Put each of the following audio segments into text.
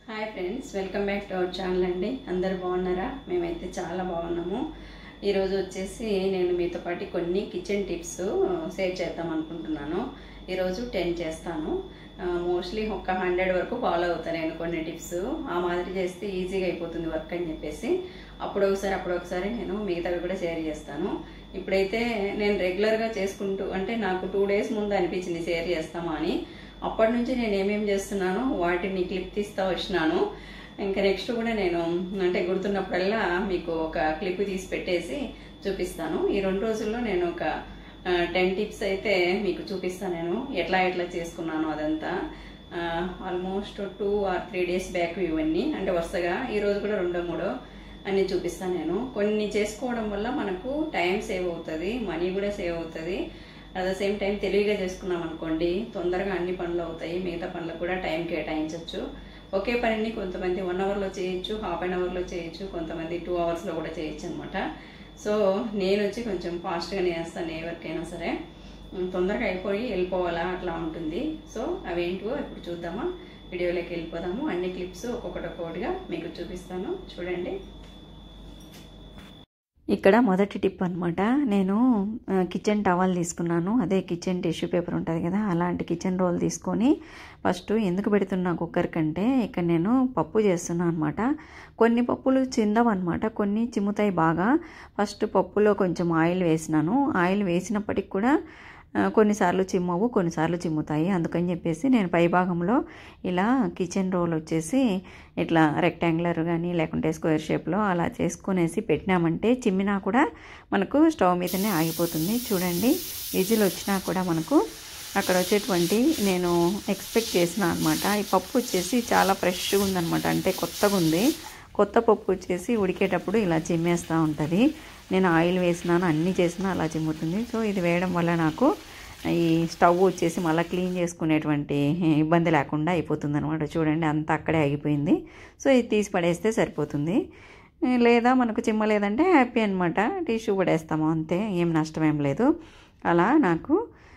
hi friends welcome back to our channel అండి అందరు బాగున్నారా మేమైతే చాలా బాగున్నాము ఈరోజు వచ్చేసి నేను మీతో పాటు కొన్ని కిచెన్ టిప్స్ షేర్ చేద్దాం అనుకుంటున్నాను ఈరోజు టెన్ చేస్తాను మోస్ట్లీ ఒక హండ్రెడ్ వరకు ఫాలో అవుతాను నేను కొన్ని టిప్స్ ఆ మాదిరి చేస్తే ఈజీగా అయిపోతుంది వర్క్ అని చెప్పేసి అప్పుడు ఒకసారి అప్పుడు ఒకసారి నేను మిగతావి కూడా షేర్ చేస్తాను ఇప్పుడైతే నేను రెగ్యులర్గా చేసుకుంటూ అంటే నాకు టూ డేస్ ముందు అనిపించింది షేర్ చేస్తామా అని అప్పటి నుంచి నేను ఏమేమి చేస్తున్నానో వాటిని క్లిప్ తీస్తా వచ్చినాను ఇంకా నెక్స్ట్ కూడా నేను అంటే గుర్తున్నప్పుడల్లా మీకు ఒక క్లిప్ తీసి పెట్టేసి చూపిస్తాను ఈ రెండు రోజుల్లో నేను ఒక టెన్ టిప్స్ అయితే మీకు చూపిస్తాను నేను ఎట్లా ఎట్లా చేసుకున్నాను అదంతా almost two or three days back ఇవన్నీ అంటే వరుసగా ఈ రోజు కూడా రెండో మూడో అన్ని చూపిస్తాను నేను కొన్ని చేసుకోవడం వల్ల మనకు టైం సేవ్ అవుతుంది మనీ కూడా సేవ్ అవుతుంది అట్ ద సేమ్ టైం తెలివిగా చేసుకున్నాం అనుకోండి తొందరగా అన్ని పనులు అవుతాయి మిగతా పనులకు కూడా టైం కేటాయించవచ్చు ఒకే పనిని కొంతమంది వన్ అవర్లో చేయొచ్చు హాఫ్ అన్ అవర్లో చేయొచ్చు కొంతమంది టూ అవర్స్లో కూడా చేయొచ్చు అనమాట సో నేను వచ్చి కొంచెం ఫాస్ట్గానే చేస్తాను ఎవరికైనా సరే తొందరగా అయిపోయి వెళ్ళిపోవాలా అట్లా ఉంటుంది సో అవేంటివో ఇప్పుడు చూద్దామా వీడియోలోకి వెళ్ళిపోదాము అన్ని క్లిప్స్ ఒక్కొక్కటి ఒక్కొక్కటిగా మీకు చూపిస్తాను చూడండి ఇక్కడ మొదటి టిప్ అనమాట నేను కిచెన్ టవల్ తీసుకున్నాను అదే కిచెన్ టిష్యూ పేపర్ ఉంటుంది కదా అలాంటి కిచెన్ రోల్ తీసుకొని ఫస్ట్ ఎందుకు పెడుతున్నా కుక్కర్ కంటే ఇక్కడ నేను పప్పు చేస్తున్నాను అనమాట కొన్ని పప్పులు చిందవన్నమాట కొన్ని చిమ్ముతాయి బాగా ఫస్ట్ పప్పులో కొంచెం ఆయిల్ వేసినాను ఆయిల్ వేసినప్పటికి కూడా కొన్నిసార్లు చిమ్మవు కొన్నిసార్లు చిమ్ముతాయి అందుకని చెప్పేసి నేను పైభాగంలో ఇలా కిచెన్ రోల్ వచ్చేసి ఇట్లా రెక్టాంగులర్ కానీ లేకుంటే స్క్వేర్ షేప్లో అలా చేసుకునేసి పెట్టినామంటే చిమ్మినా కూడా మనకు స్టవ్ మీదనే ఆగిపోతుంది చూడండి విజిల్ వచ్చినా కూడా మనకు అక్కడ వచ్చేటువంటి నేను ఎక్స్పెక్ట్ చేసిన అనమాట ఈ పప్పు వచ్చేసి చాలా ఫ్రెష్గా ఉందనమాట అంటే కొత్తగా ఉంది కొత్త పప్పు వచ్చేసి ఉడికేటప్పుడు ఇలా చిమ్మేస్తూ ఉంటుంది నేను ఆయిల్ వేసినాను అన్నీ చేసినా అలా చిమ్ముతుంది సో ఇది వేయడం వల్ల నాకు ఈ స్టవ్ వచ్చేసి మళ్ళీ క్లీన్ చేసుకునేటువంటి ఇబ్బంది లేకుండా అయిపోతుంది అనమాట చూడండి అంతా అక్కడే ఆగిపోయింది సో ఇది తీసి పడేస్తే సరిపోతుంది లేదా మనకు చిమ్మలేదంటే హ్యాపీ అనమాట టిష్యూ పడేస్తాము అంతే ఏం నష్టం ఏం లేదు అలా నాకు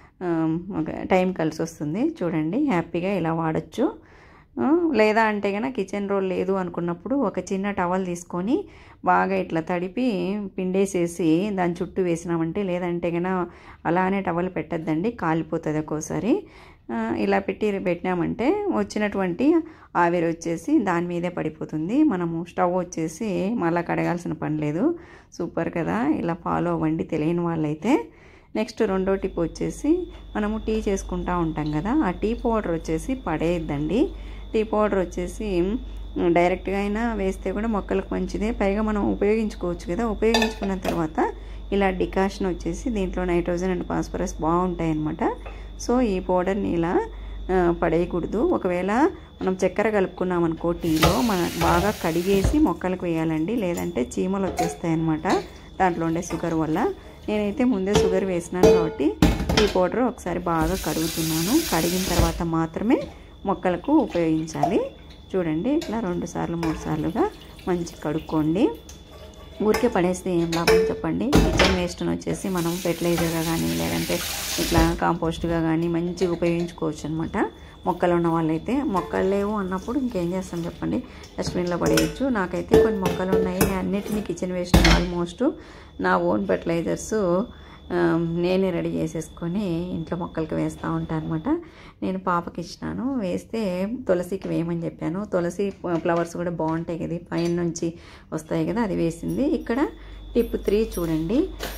టైం కలిసి వస్తుంది చూడండి హ్యాపీగా ఇలా వాడచ్చు లేదా అంటే కనుక కిచెన్ రోల్ లేదు అనుకున్నప్పుడు ఒక చిన్న టవల్ తీసుకొని బాగా ఇట్లా తడిపి పిండేసేసి దాని చుట్టూ వేసినామంటే లేదంటే కనుక అలానే టవల్ పెట్టద్దండి కాలిపోతుంది ఒక్కోసారి ఇలా పెట్టి పెట్టినామంటే వచ్చినటువంటి ఆవిరి వచ్చేసి దాని మీదే పడిపోతుంది మనము స్టవ్ వచ్చేసి మళ్ళీ కడగాల్సిన పని లేదు సూపర్ కదా ఇలా ఫాలో అవ్వండి తెలియని వాళ్ళైతే నెక్స్ట్ రెండో టిప్ వచ్చేసి మనము టీ చేసుకుంటూ ఉంటాం కదా ఆ టీ పౌడర్ వచ్చేసి పడేయద్దండి టీ పౌడర్ వచ్చేసి డైరెక్ట్గా అయినా వేస్తే కూడా మొక్కలకు మంచిదే పైగా మనం ఉపయోగించుకోవచ్చు కదా ఉపయోగించుకున్న తర్వాత ఇలా డికాషన్ వచ్చేసి దీంట్లో నైట్రోజన్ అండ్ ఫాస్ఫరస్ బాగుంటాయి అన్నమాట సో ఈ పౌడర్ని ఇలా పడేయకూడదు ఒకవేళ మనం చక్కెర కలుపుకున్నాం అనుకో టీలో మన బాగా కడిగేసి మొక్కలకు వేయాలండి లేదంటే చీమలు వచ్చేస్తాయి అన్నమాట దాంట్లో ఉండే షుగర్ వల్ల నేనైతే ముందే షుగర్ వేసినాను కాబట్టి ఈ పౌడర్ ఒకసారి బాగా కడుగుతున్నాను కడిగిన తర్వాత మాత్రమే మొక్కలకు ఉపయోగించాలి చూడండి ఇట్లా రెండు సార్లు మూడు సార్లుగా మంచి కడుక్కోండి ఊరికే పడేస్తే ఏం లాభం చెప్పండి కిచెన్ వేస్ట్ని వచ్చేసి మనం ఫెర్టిలైజర్గా కానీ లేదంటే ఇట్లా కాంపోస్ట్గా కానీ మంచిగా ఉపయోగించుకోవచ్చు అనమాట మొక్కలు ఉన్న వాళ్ళైతే మొక్కలు లేవు అన్నప్పుడు ఇంకేం చేస్తాం చెప్పండి డస్ట్బిన్లో పడేయచ్చు నాకైతే కొన్ని మొక్కలు ఉన్నాయి నేను అన్నిటినీ కిచెన్ వేస్ట్ ఆల్మోస్ట్ నా ఓన్ ఫెర్టిలైజర్స్ నేనే రెడీ చేసేసుకొని ఇంట్లో మొక్కలకి వేస్తూ ఉంటాను అనమాట నేను పాపకి ఇచ్చినాను వేస్తే తులసికి వేయమని చెప్పాను తులసి ఫ్లవర్స్ కూడా బాగుంటాయి కదా పైన నుంచి వస్తాయి కదా అది వేసింది ఇక్కడ టిప్ త్రీ చూడండి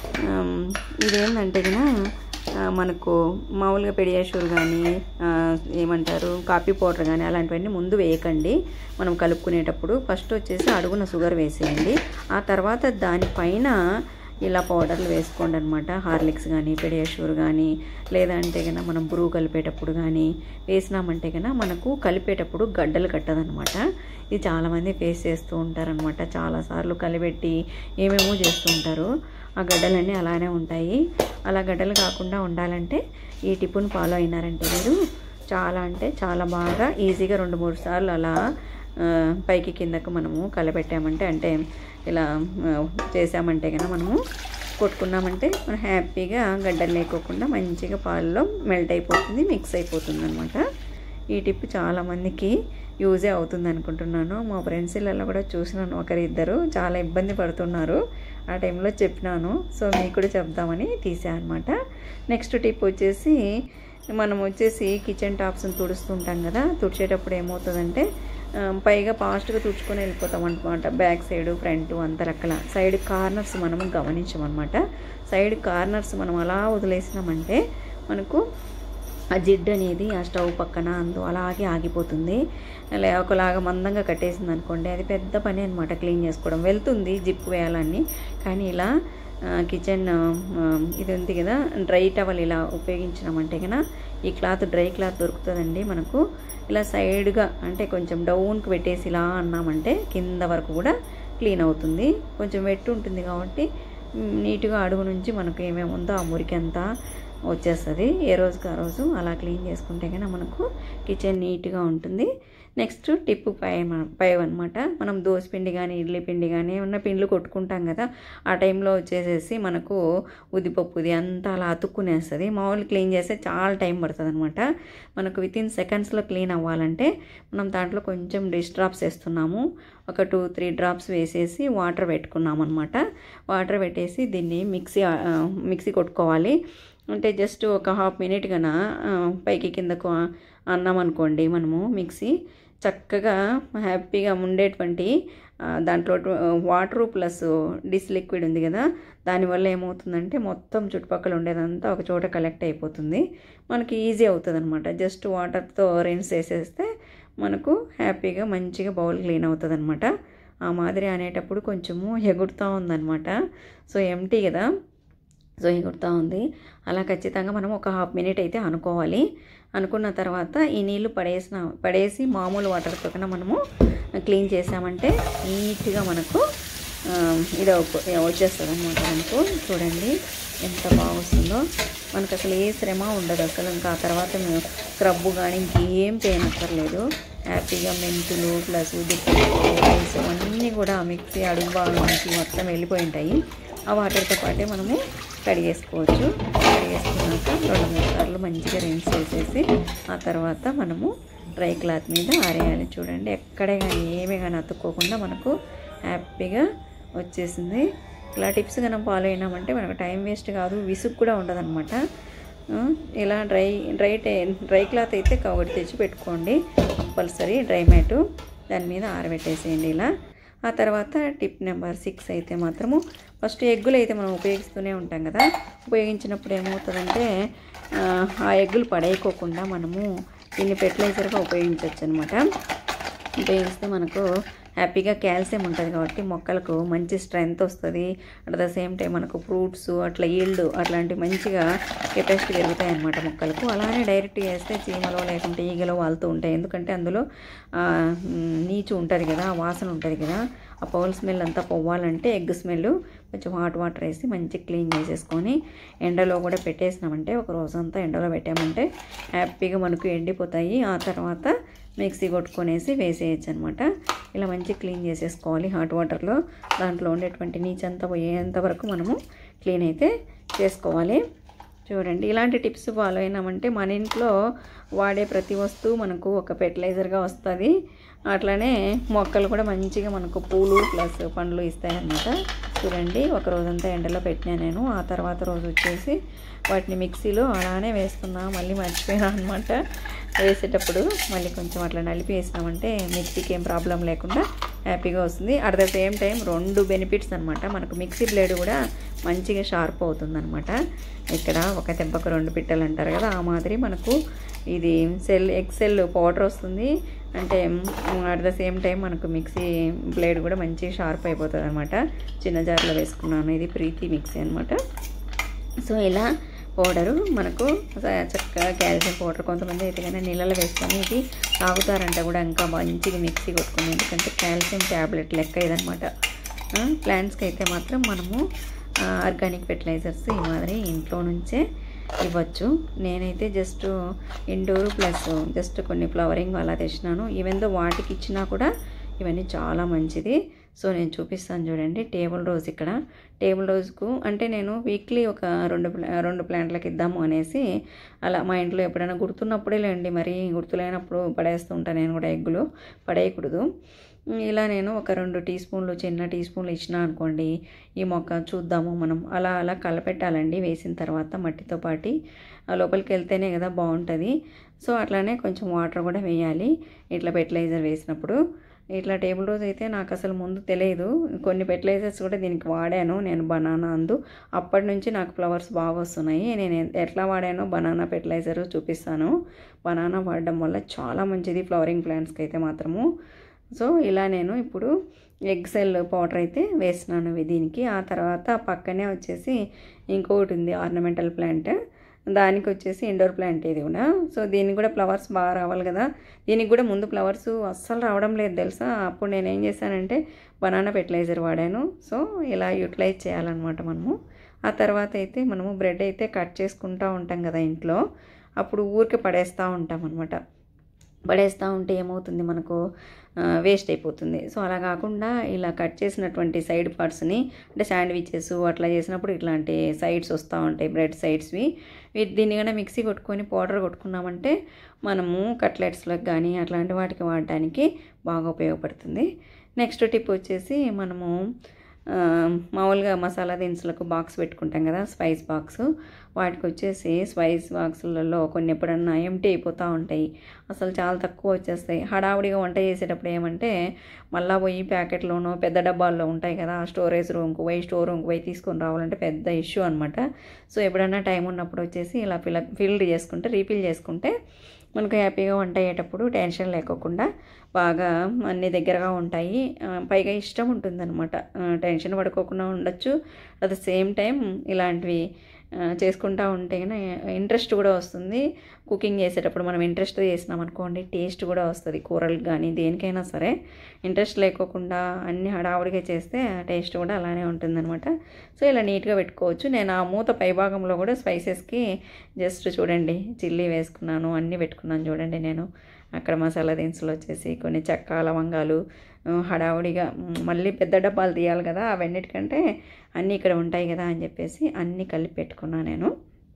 ఇదేంటంటే కదా మనకు మామూలుగా పెడియాషూర్ కానీ ఏమంటారు కాఫీ పౌడర్ కానీ అలాంటివన్నీ ముందు వేయకండి మనం కలుపుకునేటప్పుడు ఫస్ట్ వచ్చేసి అడుగున షుగర్ వేసేయండి ఆ తర్వాత దానిపైన ఇలా పౌడర్లు వేసుకోండి అనమాట హార్లిక్స్ కానీ పెడియాషూర్ కానీ లేదంటే కన్నా మనం బ్రూ కలిపేటప్పుడు కానీ వేసినామంటే కన్నా మనకు కలిపేటప్పుడు గడ్డలు కట్టదనమాట ఇది చాలామంది ఫేస్ చేస్తూ ఉంటారనమాట చాలాసార్లు కలిపెట్టి ఏమేమో చేస్తూ ఉంటారు ఆ గడ్డలన్నీ అలానే ఉంటాయి అలా గడ్డలు కాకుండా ఉండాలంటే ఈ టిప్పును ఫాలో అయినారంటే మీరు చాలా అంటే చాలా బాగా ఈజీగా రెండు మూడు సార్లు అలా పైకి కిందకు మనము కలపెట్టామంటే అంటే ఇలా చేసామంటే కనుక మనము కొట్టుకున్నామంటే మనం హ్యాపీగా గడ్డలు లేకోకుండా మంచిగా పాలలో మెల్ట్ అయిపోతుంది మిక్స్ అయిపోతుంది అనమాట ఈ టిప్ చాలామందికి యూజే అవుతుంది అనుకుంటున్నాను మా ఫ్రెండ్స్ ఇళ్ళలో కూడా చూసినాను ఒకరిద్దరు చాలా ఇబ్బంది పడుతున్నారు ఆ టైంలో చెప్పినాను సో మీకు కూడా చెప్దామని తీసా అనమాట నెక్స్ట్ టిప్ వచ్చేసి మనం వచ్చేసి కిచెన్ టాప్స్ని తుడుస్తుంటాం కదా తుడిచేటప్పుడు ఏమవుతుందంటే ఆ, పైగా ఫాస్ట్గా తుడుచుకొని వెళ్ళిపోతాం అనమాట బ్యాక్ సైడ్ ఫ్రంట్ అంత రక్కల సైడ్ కార్నర్స్ మనము గమనించమన్నమాట సైడ్ కార్నర్స్ మనం అలా వదిలేసినామంటే మనకు ఆ జిడ్డు అనేది ఆ స్టవ్ పక్కన అందు అలాగే ఆగిపోతుంది లే ఒకలాగా మందంగా కట్టేసింది అనుకోండి అది పెద్ద పని అనమాట క్లీన్ చేసుకోవడం వెళ్తుంది జిప్ వేయాలని కానీ ఇలా ఆ, కిచెన్ ఆ, ఇది ఉంది కదా డ్రై టవల్ ఇలా ఉపయోగించినామంటే కనుక ఈ క్లాత్ డ్రై క్లాత్ దొరుకుతుందండి మనకు ఇలా సైడ్గా అంటే కొంచెం డౌన్కి పెట్టేసి ఇలా అన్నామంటే కింద వరకు కూడా క్లీన్ అవుతుంది కొంచెం వెట్టు ఉంటుంది కాబట్టి మ్, నీట్గా అడుగు నుంచి మనకు ఏమేమి ఉందో ఆ మురికి అంతా వచ్చేస్తుంది ఏ రోజుకి ఆ రోజు అలా క్లీన్ చేసుకుంటే కనుక మనకు కిచెన్ నీట్గా ఉంటుంది నెక్స్ట్ టిప్పు పై పై అనమాట మనం పిండి కానీ ఇడ్లీ పిండి కానీ ఏమన్నా పిండ్లు కొట్టుకుంటాం కదా ఆ టైంలో వచ్చేసేసి మనకు ఉద్దిపప్పుది అంతా అలా అతుక్కునేస్తుంది మామూలు క్లీన్ చేస్తే చాలా టైం పడుతుంది అనమాట మనకు విత్ ఇన్ సెకండ్స్లో క్లీన్ అవ్వాలంటే మనం దాంట్లో కొంచెం డిష్ డ్రాప్స్ వేస్తున్నాము ఒక టూ త్రీ డ్రాప్స్ వేసేసి వాటర్ పెట్టుకున్నాం అనమాట వాటర్ పెట్టేసి దీన్ని మిక్సీ ఆ, మిక్సీ కొట్టుకోవాలి అంటే జస్ట్ ఒక హాఫ్ మినిట్ కన పైకి కిందకు అన్నాం అనుకోండి మనము మిక్సీ చక్కగా హ్యాపీగా ఉండేటువంటి ఆ, దాంట్లో వాటర్ ప్లస్ డిస్ లిక్విడ్ ఉంది కదా దానివల్ల ఏమవుతుందంటే మొత్తం చుట్టుపక్కల ఉండేదంతా ఒక చోట కలెక్ట్ అయిపోతుంది మనకి ఈజీ అవుతుంది అనమాట జస్ట్ వాటర్తో రిన్స్ వేసేస్తే మనకు హ్యాపీగా మంచిగా బౌల్ క్లీన్ అవుతుంది అనమాట ఆ మాదిరి అనేటప్పుడు కొంచెము ఎగురుతూ ఉందన్నమాట సో ఎంటీ కదా సో ఎగురుతూ ఉంది అలా ఖచ్చితంగా మనం ఒక హాఫ్ మినిట్ అయితే అనుకోవాలి అనుకున్న తర్వాత ఈ నీళ్లు పడేసిన పడేసి మామూలు వాటర్తో కన్నా మనము క్లీన్ చేసామంటే నీట్గా మనకు ఆ, ఇది వచ్చేస్తుంది అనమాట మనకు చూడండి ఎంత బాగా వస్తుందో మనకు అసలు ఏ శ్రమ ఉండదు అసలు ఇంకా ఆ తర్వాత మేము స్క్రబ్బు కానీ ఇంకేం చేయనక్కర్లేదు హ్యాపీగా మెంతులు ప్లస్ ఉద్దిపప్పు రైస్ అన్నీ కూడా మిక్సీ అడుగు భాగంలోకి మొత్తం వెళ్ళిపోయి ఉంటాయి ఆ వాటర్తో పాటే మనము కడిగేసుకోవచ్చు కడిగేసుకున్నాక రెండు మూడు సార్లు మంచిగా రిన్స్ చేసేసి ఆ తర్వాత మనము డ్రై క్లాత్ మీద ఆరేయాలి చూడండి ఎక్కడే కానీ ఏమీ కానీ అతుక్కోకుండా మనకు హ్యాపీగా వచ్చేసింది ఇలా టిప్స్ కనుక ఫాలో అయినామంటే మనకు టైం వేస్ట్ కాదు విసుగు కూడా ఉండదన్నమాట ఆ, ఇలా డ్రై డ్రై టే- డ్రై క్లాత్ అయితే ఒకటి తెచ్చి పెట్టుకోండి కంపల్సరీ డ్రై మ్యాటు దాని మీద ఆరబెట్టేసేయండి ఇలా ఆ తర్వాత టిప్ నెంబర్ సిక్స్ అయితే మాత్రము ఫస్ట్ ఎగ్గులు అయితే మనం ఉపయోగిస్తూనే ఉంటాం కదా ఉపయోగించినప్పుడు ఏమవుతుందంటే ఆ, ఆ ఎగ్గులు పడేయకోకుండా మనము దీన్ని ఫెర్టిలైజర్గా ఉపయోగించవచ్చు అనమాట ఉపయోగిస్తే మనకు హ్యాపీగా కాల్షియం ఉంటుంది కాబట్టి మొక్కలకు మంచి స్ట్రెంగ్త్ వస్తుంది అట్ ద సేమ్ టైం మనకు ఫ్రూట్స్ అట్లా ఈల్డ్ అట్లాంటి మంచిగా కెపాసిటీ పెరుగుతాయి అన్నమాట మొక్కలకు అలానే డైరెక్ట్ వేస్తే చీమలో లేకుంటే ఈగలో వాళ్తూ ఉంటాయి ఎందుకంటే అందులో ఆ, మ్, నీచు ఉంటుంది కదా ఆ వాసన ఉంటుంది కదా ఆ పౌల్ స్మెల్ అంతా పోవాలంటే ఎగ్ స్మెల్ కొంచెం హాట్ వాటర్ వేసి మంచి క్లీన్ చేసేసుకొని ఎండలో కూడా పెట్టేసినామంటే ఒక రోజంతా ఎండలో పెట్టామంటే హ్యాపీగా మనకు ఎండిపోతాయి ఆ తర్వాత మిక్సీ కొట్టుకొనేసి వేసేయచ్చు అనమాట ఇలా మంచి క్లీన్ చేసేసుకోవాలి హాట్ వాటర్లో దాంట్లో ఉండేటువంటి నీచంతా పోయేంత వరకు మనము క్లీన్ అయితే చేసుకోవాలి చూడండి ఇలాంటి టిప్స్ ఫాలో అయినామంటే మన ఇంట్లో వాడే ప్రతి వస్తువు మనకు ఒక ఫెర్టిలైజర్గా వస్తుంది అట్లానే మొక్కలు కూడా మంచిగా మనకు పూలు ప్లస్ పండ్లు ఇస్తాయి అన్నమాట చూడండి ఒక రోజంతా ఎండలో పెట్టినా నేను ఆ తర్వాత రోజు వచ్చేసి వాటిని మిక్సీలో అలానే వేస్తున్నా మళ్ళీ మర్చిపోయినా అనమాట వేసేటప్పుడు మళ్ళీ కొంచెం అట్లా నలిపి వేసినామంటే మిక్సీకి ఏం ప్రాబ్లం లేకుండా హ్యాపీగా వస్తుంది అట్ ద సేమ్ టైం రెండు బెనిఫిట్స్ అనమాట మనకు మిక్సీ బ్లేడ్ కూడా మంచిగా షార్ప్ అవుతుంది అనమాట ఇక్కడ ఒక దెబ్బకు రెండు పిట్టలు అంటారు కదా ఆ మాదిరి మనకు ఇది సెల్ ఎక్సెల్ పౌడర్ వస్తుంది అంటే అట్ ద సేమ్ టైం మనకు మిక్సీ బ్లేడ్ కూడా మంచిగా షార్ప్ అయిపోతుంది అనమాట చిన్న జార్లో వేసుకున్నాను ఇది ప్రీతి మిక్సీ అనమాట సో ఇలా పౌడరు మనకు చ- చక్కగా క్యాల్షియం పౌడర్ కొంతమంది అయితే కానీ నీళ్ళలో వేసుకొని ఇది తాగుతారంట కూడా ఇంకా మంచిగా మిక్సీ కొట్టుకుని ఎందుకంటే కాల్షియం ట్యాబ్లెట్ లెక్క ఇదనమాట ప్లాంట్స్కి అయితే మాత్రం మనము ఆర్గానిక్ ఫెర్టిలైజర్స్ ఈ మాదిరి ఇంట్లో నుంచే ఇవ్వచ్చు నేనైతే జస్ట్ ఇండోర్ ప్లస్ జస్ట్ కొన్ని ఫ్లవరింగ్ అలా తెచ్చినాను ఈవెన్ దో వాటికి ఇచ్చినా కూడా ఇవన్నీ చాలా మంచిది సో నేను చూపిస్తాను చూడండి టేబుల్ రోజ్ ఇక్కడ టేబుల్ రోజుకు అంటే నేను వీక్లీ ఒక రెండు ప్లా- రెండు ప్లాంట్లకు ఇద్దాము అనేసి అలా మా ఇంట్లో ఎప్పుడైనా గుర్తున్నప్పుడే లేండి మరి గుర్తులేనప్పుడు పడేస్తూ ఉంటాను నేను కూడా ఎగ్గులు పడేయకూడదు ఇలా నేను ఒక రెండు టీ స్పూన్లు చిన్న టీ స్పూన్లు ఇచ్చిన అనుకోండి ఈ మొక్క చూద్దాము మనం అలా అలా కలపెట్టాలండి వేసిన తర్వాత మట్టితో పాటి ఆ లోపలికి వెళ్తేనే కదా బాగుంటుంది సో అట్లానే కొంచెం వాటర్ కూడా వేయాలి ఇట్లా ఫెర్టిలైజర్ వేసినప్పుడు ఇట్లా టేబుల్ రోజ్ అయితే నాకు అసలు ముందు తెలియదు కొన్ని ఫెర్టిలైజర్స్ కూడా దీనికి వాడాను నేను బనానా అందు అప్పటి నుంచి నాకు ఫ్లవర్స్ బాగా వస్తున్నాయి నేను ఎ- ఎట్లా వాడానో బనానా ఫెర్టిలైజర్ చూపిస్తాను బనానా వాడడం వల్ల చాలా మంచిది ఫ్లవరింగ్ ప్లాంట్స్కి అయితే మాత్రము సో ఇలా నేను ఇప్పుడు ఎగ్ సెల్ పౌడర్ అయితే వేస్తున్నాను ఇవి దీనికి ఆ తర్వాత పక్కనే వచ్చేసి ఇంకొకటి ఉంది ఆర్నమెంటల్ ప్లాంట్ దానికి వచ్చేసి ఇండోర్ ప్లాంట్ ఇది కూడా సో దీనికి కూడా ఫ్లవర్స్ బాగా రావాలి కదా దీనికి కూడా ముందు ఫ్లవర్స్ అస్సలు రావడం లేదు తెలుసా అప్పుడు నేను ఏం చేశానంటే బనానా ఫెర్టిలైజర్ వాడాను సో ఇలా యూటిలైజ్ చేయాలన్నమాట మనము ఆ తర్వాత అయితే మనము బ్రెడ్ అయితే కట్ చేసుకుంటూ ఉంటాం కదా ఇంట్లో అప్పుడు ఊరికి పడేస్తూ ఉంటాం అనమాట పడేస్తూ ఉంటే ఏమవుతుంది మనకు వేస్ట్ అయిపోతుంది సో అలా కాకుండా ఇలా కట్ చేసినటువంటి సైడ్ పార్ట్స్ని అంటే శాండ్విచెస్ అట్లా చేసినప్పుడు ఇట్లాంటి సైడ్స్ వస్తూ ఉంటాయి బ్రెడ్ సైడ్స్వి వీ- దీన్ని కన్నా మిక్సీ కొట్టుకొని పౌడర్ కొట్టుకున్నామంటే మనము కట్లెట్స్లకు కానీ అట్లాంటి వాటికి వాడడానికి బాగా ఉపయోగపడుతుంది నెక్స్ట్ టిప్ వచ్చేసి మనము ఆ, మామూలుగా మసాలా దినుసులకు బాక్స్ పెట్టుకుంటాం కదా స్పైస్ బాక్స్ వాటికి వచ్చేసి స్పైస్ బాక్సులలో కొన్ని ఎప్పుడన్నా ఎంటీ అయిపోతూ ఉంటాయి అసలు చాలా తక్కువ వచ్చేస్తాయి హడావుడిగా వంట చేసేటప్పుడు ఏమంటే మళ్ళా పోయి ప్యాకెట్లోనో పెద్ద డబ్బాల్లో ఉంటాయి కదా ఆ స్టోరేజ్ రూమ్కి పోయి స్టోర్ రూమ్కి పోయి తీసుకొని రావాలంటే పెద్ద ఇష్యూ అనమాట సో ఎప్పుడన్నా టైం ఉన్నప్పుడు వచ్చేసి ఇలా ఫిల్ ఫిల్డ్ చేసుకుంటే రీఫిల్ చేసుకుంటే మనకు హ్యాపీగా వంట అయ్యేటప్పుడు టెన్షన్ లేకోకుండా బాగా అన్ని దగ్గరగా ఉంటాయి ఆ, పైగా ఇష్టం ఉంటుందన్నమాట ఆ, టెన్షన్ పడుకోకుండా ఉండొచ్చు అట్ ద సేమ్ టైం ఇలాంటివి ఆ, చేసుకుంటా ఉంటే ఇంట్రెస్ట్ కూడా వస్తుంది కుకింగ్ చేసేటప్పుడు మనం ఇంట్రెస్ట్ చేసినాం అనుకోండి టేస్ట్ కూడా వస్తుంది కూరలకు కానీ దేనికైనా సరే ఇంట్రెస్ట్ లేకోకుండా అన్ని హడావుడిగా చేస్తే ఆ టేస్ట్ కూడా అలానే ఉంటుందన్నమాట సో ఇలా నీట్గా పెట్టుకోవచ్చు నేను ఆ మూత పైభాగంలో కూడా స్పైసెస్కి జస్ట్ చూడండి చిల్లీ వేసుకున్నాను అన్నీ పెట్టుకున్నాను చూడండి నేను అక్కడ మసాలా దినుసులు వచ్చేసి కొన్ని చెక్క లవంగాలు ఆ, హడావుడిగా మ్, మళ్ళీ పెద్ద డబ్బాలు తీయాలి కదా అవన్నిటికంటే అన్నీ ఇక్కడ ఉంటాయి కదా అని చెప్పేసి అన్నీ కలిపి పెట్టుకున్నాను నేను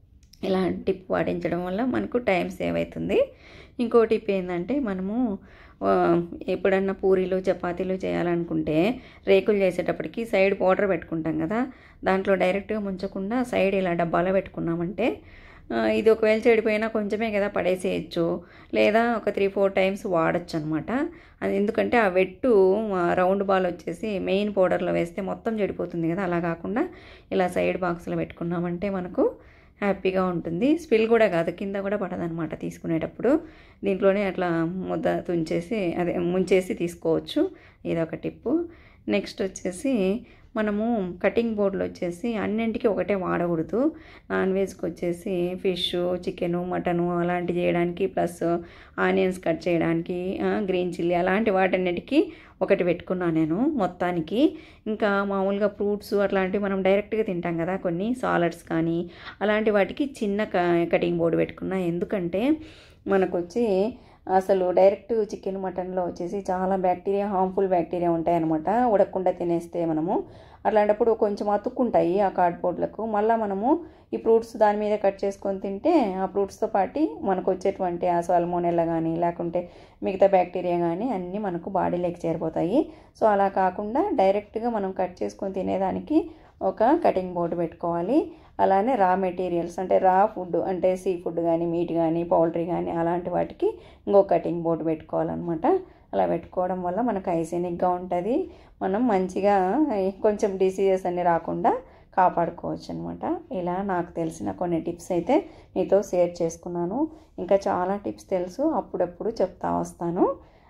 ఇలా టిప్ పాటించడం వల్ల మనకు టైం సేవ్ అవుతుంది ఇంకో టిప్ ఏంటంటే మనము ఆ, ఎప్పుడన్నా పూరీలు చపాతీలు చేయాలనుకుంటే రేకులు చేసేటప్పటికి సైడ్ పౌడర్ పెట్టుకుంటాం కదా దాంట్లో డైరెక్ట్గా ముంచకుండా సైడ్ ఇలా డబ్బాలో పెట్టుకున్నామంటే ఆ, ఇది ఒకవేళ చెడిపోయినా కొంచెమే కదా పడేసేయచ్చు లేదా ఒక త్రీ ఫోర్ టైమ్స్ వాడచ్చు అనమాట అది ఎందుకంటే ఆ వెట్టు ఆ, రౌండ్ బాల్ వచ్చేసి మెయిన్ పౌడర్లో వేస్తే మొత్తం చెడిపోతుంది కదా అలా కాకుండా ఇలా సైడ్ బాక్స్లో పెట్టుకున్నామంటే మనకు హ్యాపీగా ఉంటుంది స్పిల్ కూడా కాదు కింద కూడా పడదనమాట తీసుకునేటప్పుడు దీంట్లోనే అట్లా ముద్ద తుంచేసి అదే ముంచేసి తీసుకోవచ్చు ఇది ఒక టిప్పు నెక్స్ట్ వచ్చేసి మనము కటింగ్ బోర్డులో వచ్చేసి అన్నింటికి ఒకటే వాడకూడదు నాన్ వెజ్కి వచ్చేసి ఫిష్ చికెను మటను అలాంటివి చేయడానికి ప్లస్ ఆనియన్స్ కట్ చేయడానికి గ్రీన్ చిల్లీ అలాంటి వాటన్నిటికీ ఒకటి పెట్టుకున్నాను నేను మొత్తానికి ఇంకా మామూలుగా ఫ్రూట్స్ అట్లాంటివి మనం డైరెక్ట్గా తింటాం కదా కొన్ని సాలడ్స్ కానీ అలాంటి వాటికి చిన్న క కటింగ్ బోర్డు పెట్టుకున్నా ఎందుకంటే మనకు వచ్చి అసలు డైరెక్ట్ చికెన్ మటన్లో వచ్చేసి చాలా బ్యాక్టీరియా హార్మ్ఫుల్ బ్యాక్టీరియా ఉంటాయన్నమాట ఉడకకుండా తినేస్తే మనము అట్లాంటప్పుడు కొంచెం అతుక్కుంటాయి ఆ కార్డ్బోర్డ్లకు మళ్ళీ మనము ఈ ఫ్రూట్స్ దాని మీద కట్ చేసుకొని తింటే ఆ ఫ్రూట్స్తో పాటు మనకు వచ్చేటువంటి ఆ సాల్మోనెల్లా కానీ లేకుంటే మిగతా బ్యాక్టీరియా కానీ అన్నీ మనకు బాడీలోకి చేరిపోతాయి సో అలా కాకుండా డైరెక్ట్గా మనం కట్ చేసుకొని తినేదానికి ఒక కటింగ్ బోర్డు పెట్టుకోవాలి అలానే రా మెటీరియల్స్ అంటే రా ఫుడ్ అంటే సీ ఫుడ్ కానీ మీట్ కానీ పౌల్ట్రీ కానీ అలాంటి వాటికి ఇంకో కటింగ్ బోర్డు పెట్టుకోవాలన్నమాట అలా పెట్టుకోవడం వల్ల మనకు హైజీనిక్గా ఉంటుంది మనం మంచిగా కొంచెం డిసీజెస్ అన్నీ రాకుండా కాపాడుకోవచ్చు అనమాట ఇలా నాకు తెలిసిన కొన్ని టిప్స్ అయితే మీతో షేర్ చేసుకున్నాను ఇంకా చాలా టిప్స్ తెలుసు అప్పుడప్పుడు చెప్తా వస్తాను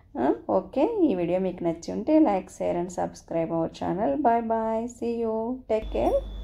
ఓకే ఈ వీడియో మీకు నచ్చి ఉంటే like share and subscribe our channel bye bye see you take care